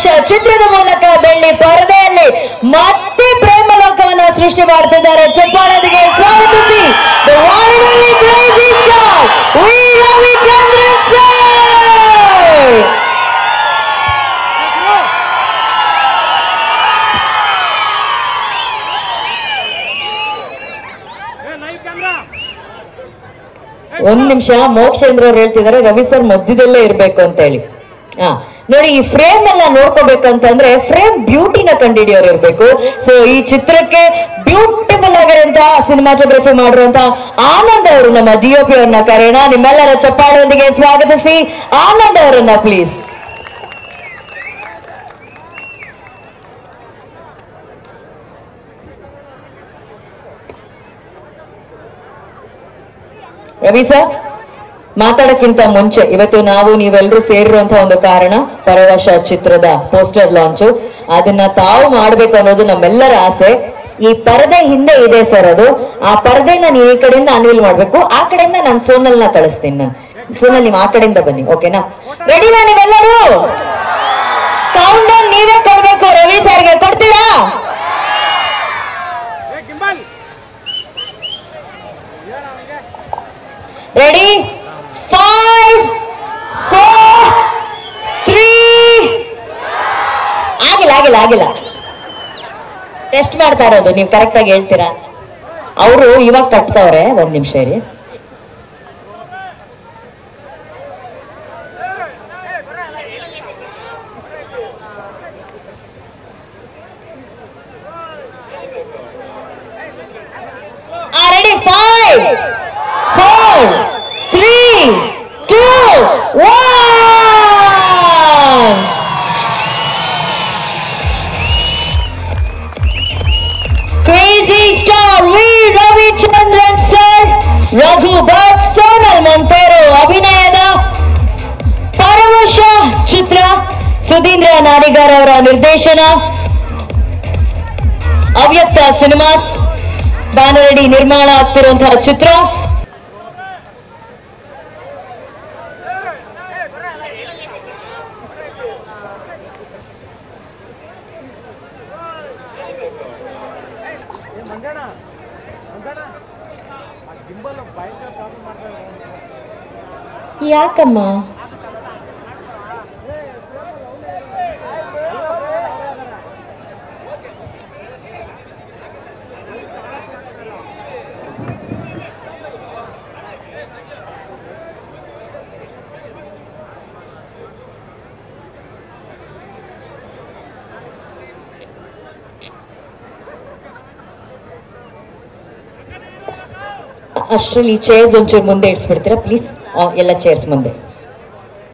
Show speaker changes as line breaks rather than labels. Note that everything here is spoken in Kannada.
ಚಿತ್ರದ ಮೂಲಕ ಬೆಳ್ಳಿ ಪರದೆಯಲ್ಲಿ ಮತ್ತೆ ಪ್ರೇಮ ಲೋಕವನ್ನ ಸೃಷ್ಟಿ ಮಾಡ್ತಿದ್ದಾರೆ ಚಪ್ಪಾಳದಿಗೆ ಸ್ವಾಗತಿಸಿ The one and only crazy star, we Ravichandran sir. ಒಂದ್ ನಿಮಿಷ ಮೋಕ್ಷೇಂದ್ರ ಅವ್ರು ಹೇಳ್ತಿದ್ದಾರೆ ರವಿ ಸರ್ ಮಧ್ಯದಲ್ಲೇ ಇರ್ಬೇಕು ಅಂತ ಹೇಳಿ ಹಾ ನೋಡಿ ಈ ಫ್ರೇಮ್ ಎಲ್ಲ ನೋಡ್ಕೋಬೇಕಂತಂದ್ರೆ ಫ್ರೇಮ್ ಬ್ಯೂಟಿನ ಕಂಡುಹಿಡಿಯೋರು ಇರ್ಬೇಕು ಸೊ ಈ ಚಿತ್ರಕ್ಕೆ ಬ್ಯೂಟಿಫುಲ್ ಆಗಿರುವಂತಹ ಸಿನಿಮಾಟೋಗ್ರಫಿ ಮಾಡಿರುವಂತ ಆನಂದ್ ಅವರು ನಮ್ಮ ಡಿಒಪಿ ಅವ್ರನ್ನ ಕರೆಯೋಣ ನಿಮ್ಮೆಲ್ಲರ ಚಪ್ಪಾಳೆಯೊಂದಿಗೆ ಸ್ವಾಗತಿಸಿ ಆನಂದ್ ಅವರನ್ನ ಪ್ಲೀಸ್ ರವಿ ಸರ್ ಮಾತಾಡಕ್ಕಿಂತ ಮುಂಚೆ ಇವತ್ತು ನಾವು ನೀವೆಲ್ಲರೂ ಸೇರಿರುವಂತಹ ಒಂದು ಕಾರಣ ಪರವಶ ಚಿತ್ರದ ಪೋಸ್ಟರ್ ಲಾಂಚು ಅದನ್ನ ತಾವು ಮಾಡ್ಬೇಕು ಅನ್ನೋದು ನಮ್ಮೆಲ್ಲರ ಆಸೆ ಈ ಪರದೆ ಹಿಂದೆ ಇದೆ ಸರ್ ಅದು ಆ ಪರದೆನ ನೀವು ಈ ಕಡೆಯಿಂದ ಅನ್ವಿಲ್ ಮಾಡ್ಬೇಕು ಆ ಕಡೆಯಿಂದ ನಾನು ಸೋನಲ್ನ ಕಳಿಸ್ತೀನಿ ನಾನು ಸೋನಲ್ ನೀವು ಆ ಕಡೆಯಿಂದ ಬನ್ನಿ ಓಕೆನಾ ರೆಡಿನಾ ನೀವೆಲ್ಲರೂ ಕೌಂಟ್ ಡೌನ್ ನೀವೇ ಕೊಡ್ಬೇಕು ರವಿ ಸರ್ಗೆ ಕೊಡ್ತೀರಾ ರೆಡಿ ಫೈವ್ ಫೋರ್ ತ್ರೀ ಆಗಿಲ್ಲ ಆಗಿಲ್ಲ ಆಗಿಲ್ಲ ಟೆಸ್ಟ್ ಮಾಡ್ತಾ ಇರೋದು ನೀವು ಕರೆಕ್ಟ್ ಆಗಿ ಹೇಳ್ತೀರಾ ಅವರು ಇವಾಗ ಕಟ್ತವ್ರೆ ಒಂದ್ ನಿಮಿಷ ಇರಿ ready five four three two one crazy star V Ravichandran sir Raghu Bhat Sonal Monteiro ಅಭಿನಯದ ಪರವಶ ಚಿತ್ರ ಸುಧೀಂದ್ರ ನಾಡಿಗಾರ್ ಅವರ ನಿರ್ದೇಶನ ಅವ್ಯಕ್ತ ಸಿನಿಮಾಸ್ ಬ್ಯಾನರಡಿ ನಿರ್ಮಾಣ ಆಗ್ತಿರುವಂತಹ ಚಿತ್ರ ಯಾಕಮ್ಮ ಅಷ್ಟರಲ್ಲಿ ಚೇರ್ಸ್ ಒಂಚೂರು ಮುಂದೆ ಇಡ್ಸ್ಬಿಡ್ತೀರಾ ಪ್ಲೀಸ್ ಎಲ್ಲ ಚೇರ್ಸ್ ಮುಂದೆ